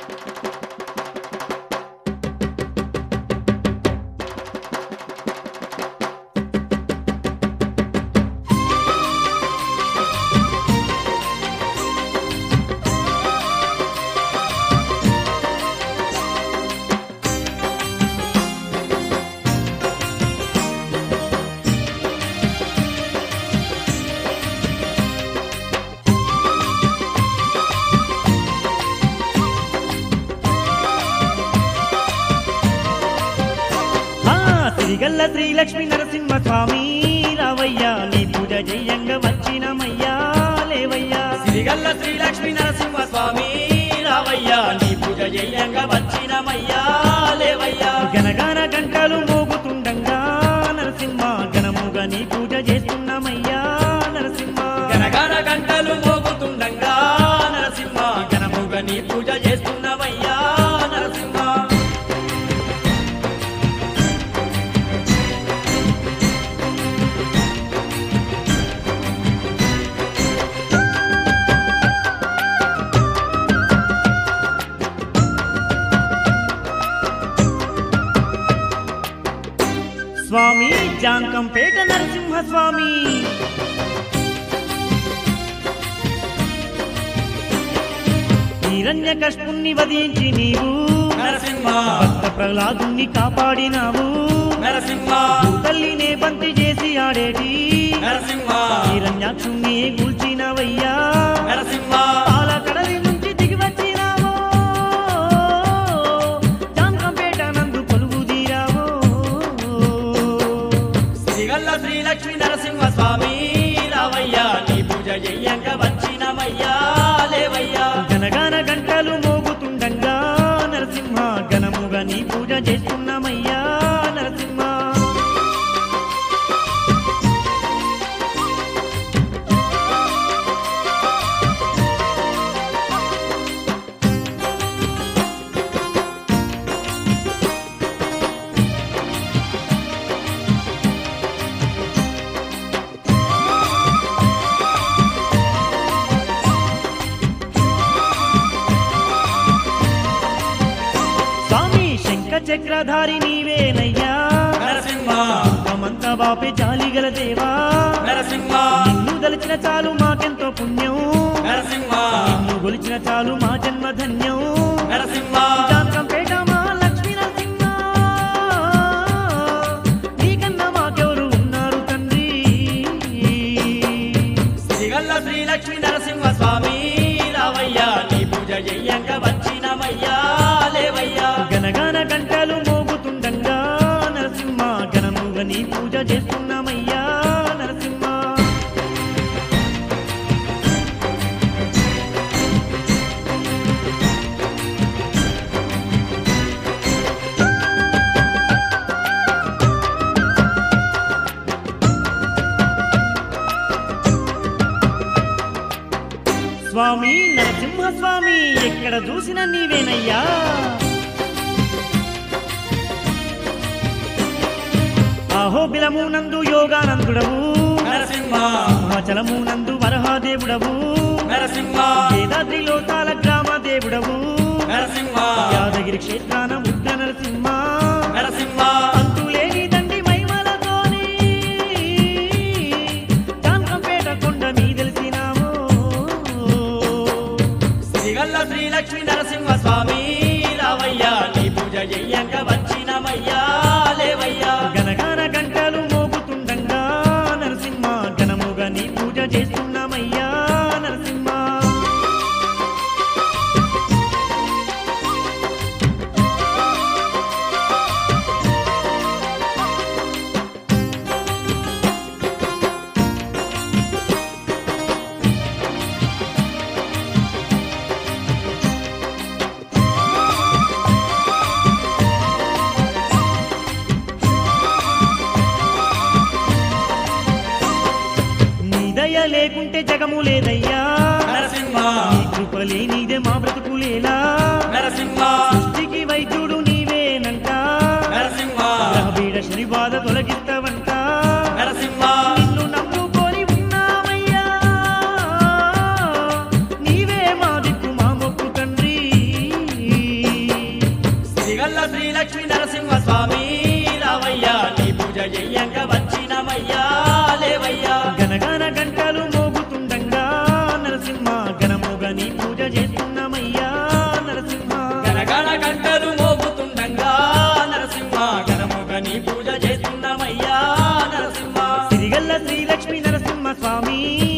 ఆ సిరిగల్ల శ్రీలక్ష్మి నరసింహ స్వామి రావయ్యా నీ పూజ చెయ్యంగా వచ్చినమయ్యా లేవయ్యా సిరిగల్ల శ్రీలక్ష్మీ నరసింహ స్వామి రావయ్యా నీ పూజ చెయ్యంగా వచ్చినమయ్యా లేవయ్యా గనగాన గంటలు మోగుతుండంగా నరసింహ గణముగా నీ పూజ చేస్తున్నామయ్యా నరసింహ గనగన గంటలు మోగుతుండగా నరసింహ గణముగా నీ పూజ చేస్తున్నవయ్యా నరసింహ స్వామి జాంకంపేట నరసింహ స్వామి హిరణ్య కష్పుణ్ణి వధించి నీవు నరసింహ భక్త ప్రహ్లాదుని కాపాడినావు నరసింహ తల్లినే బంతి చేసి ఆడేటి నరసింహ హిరణ్యాక్షుణ్ణి కూల్చినవయ్యా నరసింహ పాల కడలి నుంచి దిగి వచ్చినావో జాంకంపేట నందు కొలువు తీరావో శ్రీగల్ల శ్రీలక్ష్మీ నరసింహ స్వామి రావయ్యా నీ పూజ చెయ్యంగా వచ్చినమయ్యా లేవయ్యా గనగాన గంటలు మోగుతుండగా నరసింహ గణముగా నీ పూజ చేస్తున్నామయ్యా నరసింహ స్వామి శంఖ చక్రధారి నీవేనయ్యా నరసింహ మమంత బాపే జాలిగల దేవా నరసింహ నిన్ను దలిచిన చాలు మాకెంతో పుణ్యం నరసింహ నిన్ను గొలిచిన చాలు మా జన్మ ధన్యం నరసింహ జాంకంపేట మా లక్ష్మీ నరసింహ నీకన్నా మాకెవరు ఉన్నారు తండ్రి శ్రీగల్ల శ్రీలక్ష్మీ నరసింహ స్వామి రావయ్యా నీ పూజ చెయ్యంగా వచ్చినమయ్యా లేవయ్యా గనగాన గంటలు మోగుతుండగా నరసింహ గణముగా నీ పూజ చేస్తున్నామయ్యా నరసింహ స్వామి నరసింహ స్వామి ఎక్కడ చూసిన నీవేనయ్యా అహోబిలము నందు యోగానందుడవు నరసింహ సింహాచలము నందు వరహాదేవుడవు నరసింహ వేదాద్రిలో తాల గ్రామ దేవుడవు నరసింహ యాదగిరి క్షేత్రాన ముద్ద నరసింహ నరసింహ అంతులేని దండి మైమలతోని జాంకంపేట కొండ మీ తెలిసినామో శ్రీగల్ల శ్రీలక్ష్మీ నరసింహ స్వామి రావయ్యా నీ పూజ చెయ్యంగా వచ్చినమయ్యా లేవయ్యా గనగాన గంటలు మోగుతుండగా నరసింహ గణముగా నీ పూజ చేస్తున్నామయ్యా నరసింహ నీ దయ లేకుంటే జగము లేదయ్యా నరసింహ నీ కృప లేనిదే మా బ్రతుకులేలా నరసింహ సృష్టికి వైద్యుడు నీవేనంట నరసింహ గ్రహబీడ శని బాధ తొలగిస్తావంట నరసింహ నిన్ను నమ్ముకొని ఉన్నామయ్యా నీవే మా దిక్కు మా మొక్కు తండ్రి లక్ష్మీ నరసింహ స్వామి రావయ్యా నీ పూజ చెయ్యంగ వచ్చినమయ్యా లేవయ్యా గనగన గంటలు మోగుతుండంగా నరసింహ గణముగ నీ పూజ చేస్తున్నామయ్యా నరసింహ గనగన గంటలు మోగుతుండగా నరసింహ గణముగ నీ పూజ చేస్తున్నామయ్యా నరసింహ సిరిగల్ల శ్రీలక్ష్మి నరసింహ స్వామి